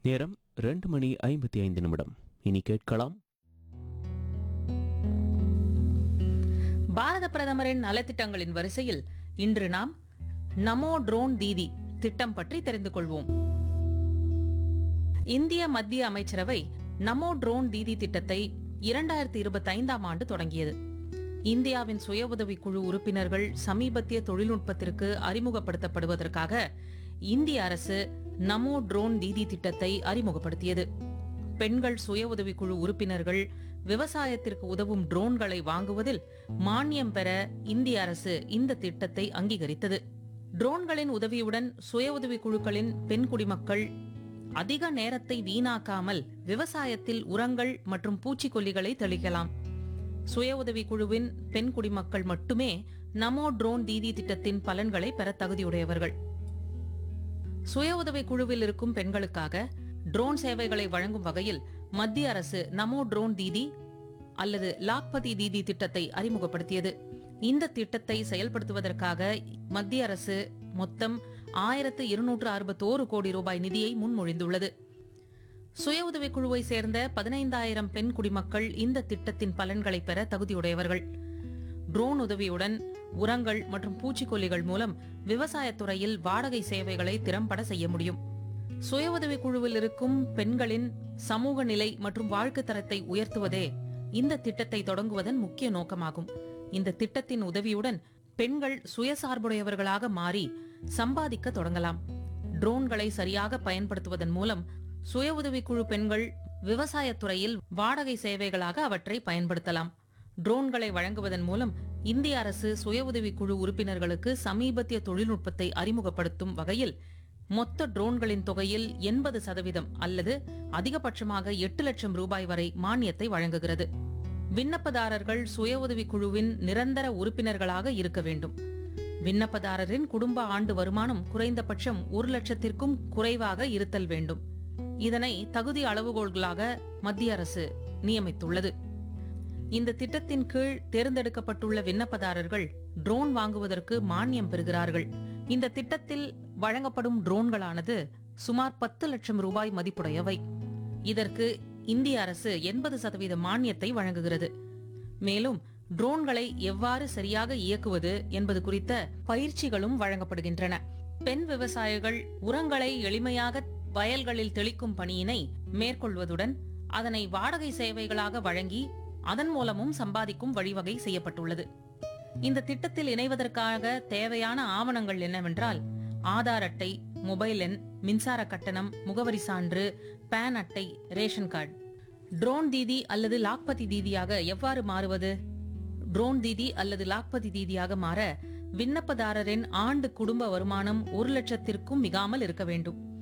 நேரம் ரெண்டு மணி ஐம்பத்தி ஐந்து நிமிடம் இனி கேட்கலாம் பாரத பிரதமரின் நலத்திட்டங்களின் வரிசையில் இன்று நாம் நமோ ட்ரோன் தீதி திட்டம் பற்றி தெரிந்து கொள்வோம் இந்திய மத்திய அமைச்சரவை நமோ ட்ரோன் தீதி திட்டத்தை இரண்டாயிரத்தி இருபத்தி ஐந்தாம் ஆண்டு தொடங்கியது இந்தியாவின் சுய உதவி குழு உறுப்பினர்கள் சமீபத்திய தொழில்நுட்பத்திற்கு அறிமுகப்படுத்தப்படுவதற்காக இந்திய அரசு நமோ ட்ரோன் தீதி திட்டத்தை அறிமுகப்படுத்தியது பெண்கள் சுய உதவி குழு உறுப்பினர்கள் விவசாயத்திற்கு உதவும் ட்ரோன்களை வாங்குவதில் மானியம் பெற இந்திய அரசு இந்த திட்டத்தை அங்கீகரித்தது ட்ரோன்களின் உதவியுடன் சுய உதவி குழுக்களின் பெண் குடிமக்கள் அதிக நேரத்தை வீணாக்காமல் விவசாயத்தில் உரங்கள் மற்றும் பூச்சிக்கொல்லிகளை தெளிக்கலாம் சுய உதவி குழுவின் பெண் குடிமக்கள் மட்டுமே நமோ ட்ரோன் தீதி திட்டத்தின் பலன்களை பெற தகுதியுடையவர்கள் சுய உதவி குழுவில் இருக்கும் பெண்களுக்காக ட்ரோன் சேவைகளை வழங்கும் வகையில் மத்திய அரசு நமோ ட்ரோன் தீதி அல்லது லாக்பதி தீதி திட்டத்தை அறிமுகப்படுத்தியது இந்த திட்டத்தை செயல்படுத்துவதற்காக மத்திய அரசு மொத்தம் ஆயிரத்து இருநூற்று அறுபத்தோரு கோடி ரூபாய் நிதியை முன்மொழிந்துள்ளது சுய உதவி குழுவை சேர்ந்த பதினைந்தாயிரம் பெண் குடிமக்கள் இந்த திட்டத்தின் பலன்களை பெற தகுதியுடையவர்கள் ட்ரோன் உதவியுடன் உரங்கள் மற்றும் பூச்சிக்கொல்லிகள் மூலம் விவசாயத்துறையில் வாடகை சேவைகளை திறம்பட செய்ய முடியும் சுய உதவி குழுவில் இருக்கும் பெண்களின் சமூக நிலை மற்றும் வாழ்க்கை தரத்தை உயர்த்துவதே இந்த திட்டத்தை தொடங்குவதன் முக்கிய நோக்கமாகும் இந்த திட்டத்தின் உதவியுடன் பெண்கள் சுயசார்புடையவர்களாக மாறி சம்பாதிக்க தொடங்கலாம் ட்ரோன்களை சரியாக பயன்படுத்துவதன் மூலம் சுய உதவிக்குழு பெண்கள் விவசாயத்துறையில் வாடகை சேவைகளாக அவற்றை பயன்படுத்தலாம் ட்ரோன்களை வழங்குவதன் மூலம் இந்திய அரசு சுய உதவிக்குழு உறுப்பினர்களுக்கு சமீபத்திய தொழில்நுட்பத்தை அறிமுகப்படுத்தும் வகையில் மொத்த ட்ரோன்களின் தொகையில் எண்பது சதவீதம் அல்லது அதிகபட்சமாக எட்டு லட்சம் ரூபாய் வரை மானியத்தை வழங்குகிறது விண்ணப்பதாரர்கள் சுய உதவி குழுவின் நிரந்தர உறுப்பினர்களாக இருக்க வேண்டும் விண்ணப்பதாரரின் குடும்ப ஆண்டு வருமானம் குறைந்தபட்சம் ஒரு லட்சத்திற்கும் குறைவாக இருத்தல் வேண்டும் இதனை தகுதி அளவுகோல்களாக மத்திய அரசு நியமித்துள்ளது இந்த திட்டத்தின் கீழ் தேர்ந்தெடுக்கப்பட்டுள்ள விண்ணப்பதாரர்கள் ட்ரோன் வாங்குவதற்கு மானியம் பெறுகிறார்கள் இந்த திட்டத்தில் வழங்கப்படும் ட்ரோன்களானது சுமார் பத்து லட்சம் ரூபாய் மதிப்புடையவை இதற்கு இந்திய அரசு எண்பது சதவீத மானியத்தை வழங்குகிறது மேலும் ட்ரோன்களை எவ்வாறு சரியாக இயக்குவது என்பது குறித்த பயிற்சிகளும் வழங்கப்படுகின்றன பெண் விவசாயிகள் உரங்களை எளிமையாக வயல்களில் தெளிக்கும் பணியினை மேற்கொள்வதுடன் அதனை வாடகை சேவைகளாக வழங்கி அதன் மூலமும் சம்பாதிக்கும் வழிவகை செய்யப்பட்டுள்ளது இந்த திட்டத்தில் இணைவதற்காக தேவையான ஆவணங்கள் என்னவென்றால் ஆதார் அட்டை மொபைல் எண் மின்சார கட்டணம் முகவரி சான்று பேன் அட்டை ரேஷன் கார்டு ட்ரோன் தீதி அல்லது லாக்பதி தீதியாக எவ்வாறு மாறுவது ட்ரோன் தீதி அல்லது லாக்பதி தீதியாக மாற விண்ணப்பதாரரின் ஆண்டு குடும்ப வருமானம் ஒரு லட்சத்திற்கும் மிகாமல் இருக்க வேண்டும்